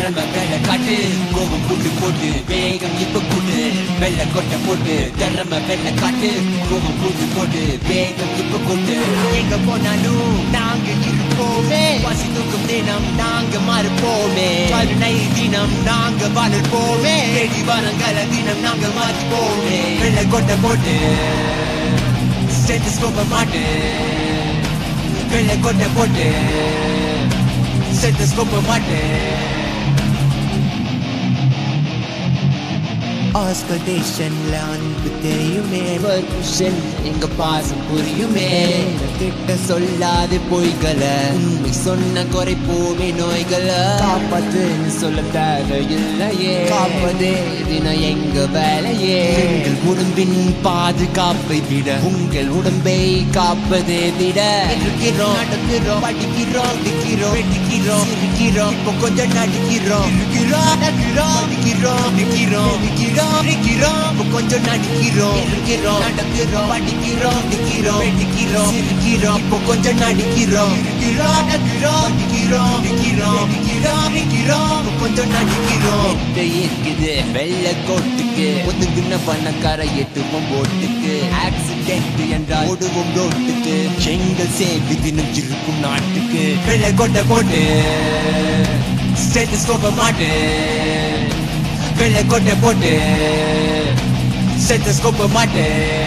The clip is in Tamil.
திறமை வேலை காட்டு கோபம் கூட்டு போட்டு வேகம் இப்ப கூட்டு வெள்ளை கொட்டை போட்டு திறமை வெள்ளை காட்டு கோபம் கூட்டு போட்டு வேகம் இப்ப கூட்டு எங்க போனாலும் நாங்க இருப்போமே பசி தூக்கும் தினம் நாங்க மறுப்போமே கருணை தினம் நாங்க வளர்ப்போமே வெடி வரங்கள தினம் நாங்க மாற்றிப்போமே வெள்ளை கொட்டை போட்டு ஸ்டெத்தஸ்கோப்ப மாட்டு வெள்ளை கொட்டை போட்டு ஸ்டெத்தஸ்கோப்ப மாட்டு ஆஸ்கடேஷன்ல அன்பு தெரியுமே பர்மிஷன் எங்க பாசம் புரியுமே கிட்ட சொல்லாத பொய்களை உண்மை சொன்ன குறைப்போமே நோய்களை காப்பாத்துன்னு சொல்ல தேவையில்லையே காப்பதே தினம் எங்க வேலையே எங்கள் உடம்பின் பாதுகாப்பை விட உங்கள் உடம்பை காப்பதே விட இருக்கிறோம் நடக்கிறோம் படிக்கிறோம் நிக்கிறோம் வெட்டிக்கிறோம் இருக்கிறோம் இப்போ கொஞ்சம் நடிக்கிறோம் இருக்கிறோம் நடக்கிறோம் படிக்கிறோம் நிக்கிறோம் நிக்கிறோம் நிக்கிறோம் இப்போ கொஞ்சம் நடிக்கிறோம் இருக்கிறோம் நடக்கிறோம் படிக்கிறோம் நிக்கிறோம் வெட்டிக்கிறோம் இருக்கிறோம் இப்போ கொஞ்சம் நடிக்கிறோம் இருக்கிறோம் நடக்கிறோம் படிக்கிறோம் நிக்கிறோம் நிக்கிறோம் நிக்கிறோம் இப்போ கொஞ்சம் நடிக்கிறோம் இருக்குது வெள்ள கோட்டுக்கு ஒதுங்கின பணக்கார எட்டுவோம் போட்டுக்கு ஆக்சிடென்ட் என்றால் ஓடுவோம் ரோட்டுக்கு செங்கல் சேவி தினம் இருக்கும் நாட்டுக்கு வெள்ளை கொட்டை போட்டு ஸ்டெத்தஸ்கோப்ப மாட்டு வெள்ளை கொட்டை போட்டு ஸ்டெத்தஸ்கோப்ப மாட்டு